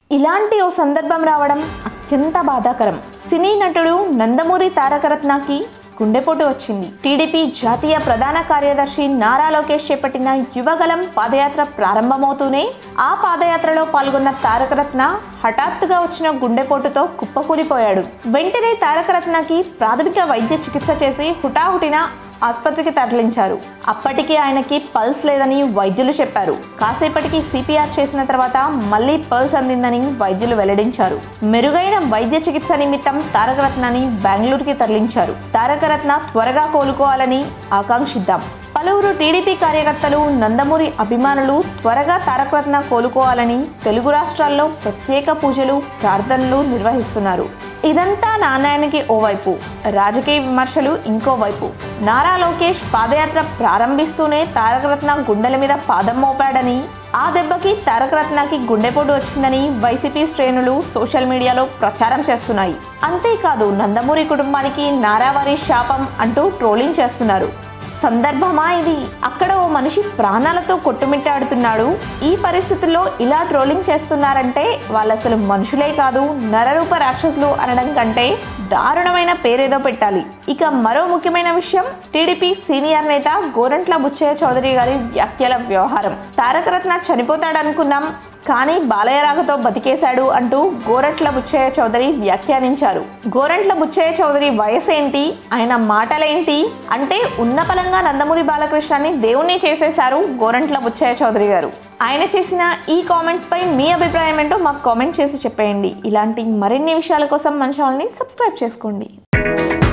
ఇలాంటి ఓ సందర్భం రావడం అత్యంత బాధాకరం సినీ నటుడు నందమూరి తారకరత్నకి గుండెపోటు వచ్చింది టీడీపీ జాతీయ ప్రధాన కార్యదర్శి నారా లోకేష్ చేపట్టిన యువగలం పాదయాత్ర ప్రారంభమవుతూనే ఆ పాదయాత్రలో పాల్గొన్న తారకరత్న హఠాత్తుగా వచ్చిన గుండెపోటుతో కుప్పకూలిపోయాడు వెంటనే తారకరత్నకి ప్రాథమిక వైద్య చికిత్స చేసి హుటాహుటిన ఆసుపత్రికి తరలించారు అప్పటికి ఆయనకి పల్స్ లేదని వైద్యులు చెప్పారు కాసేపటికి సిపిఆర్ చేసిన తర్వాత మళ్ళీ పల్స్ అందిందని వైద్యులు వెల్లడించారు మెరుగైన వైద్య చికిత్స నిమిత్తం తారకరత్నని బెంగళూరుకి తరలించారు తారకరత్న త్వరగా కోలుకోవాలని ఆకాంక్షిద్దాం పలువురు టీడీపీ కార్యకర్తలు నందమూరి అభిమానులు త్వరగా తారకరత్న కోలుకోవాలని తెలుగు రాష్ట్రాల్లో ప్రత్యేక పూజలు ప్రార్థనలు నిర్వహిస్తున్నారు ఇదంతా నాణ్యానికి ఓవైపు రాజకీయ విమర్శలు ఇంకోవైపు నారా లోకేష్ పాదయాత్ర ప్రారంభిస్తూనే తారకరత్న గుండెల మీద పాదం మోపాడని ఆ దెబ్బకి తారకరత్నకి గుండెపోటు వచ్చిందని వైసీపీ శ్రేణులు సోషల్ మీడియాలో ప్రచారం చేస్తున్నాయి అంతేకాదు నందమూరి కుటుంబానికి నారావారి శాపం అంటూ ట్రోలింగ్ చేస్తున్నారు సందర్భమా ఇది అక్కడ ఓ మనిషి ప్రాణాలతో కొట్టుమిట్టాడుతున్నాడు ఈ పరిస్థితుల్లో ఇలా ట్రోలింగ్ చేస్తున్నారంటే వాళ్ళు అసలు మనుషులే కాదు నరరూప రాక్షసులు అనడం కంటే దారుణమైన పేరేదో పెట్టాలి ఇక మరో ముఖ్యమైన విషయం టీడీపీ సీనియర్ నేత గోరంట్ల బుచ్చయ్య చౌదరి గారి వ్యాఖ్యల వ్యవహారం తారకరత్న చనిపోతాడనుకున్నాం కానీ బాలయ్యరాగతో బతికేశాడు అంటూ గోరట్ల బుచ్చయ్య చౌదరి వ్యాఖ్యానించారు గోరంట్ల బుచ్చయ్య చౌదరి వయసు ఏంటి ఆయన మాటలేంటి అంటే ఉన్నపలంగా నందమూరి బాలకృష్ణని దేవుణ్ణి చేసేశారు గోరంట్ల బుచ్చయ్య చౌదరి గారు ఆయన చేసిన ఈ కామెంట్స్ పై మీ అభిప్రాయం ఏంటో మాకు కామెంట్ చేసి చెప్పేయండి ఇలాంటి మరిన్ని విషయాల కోసం మన ఛానల్ని సబ్స్క్రైబ్ చేసుకోండి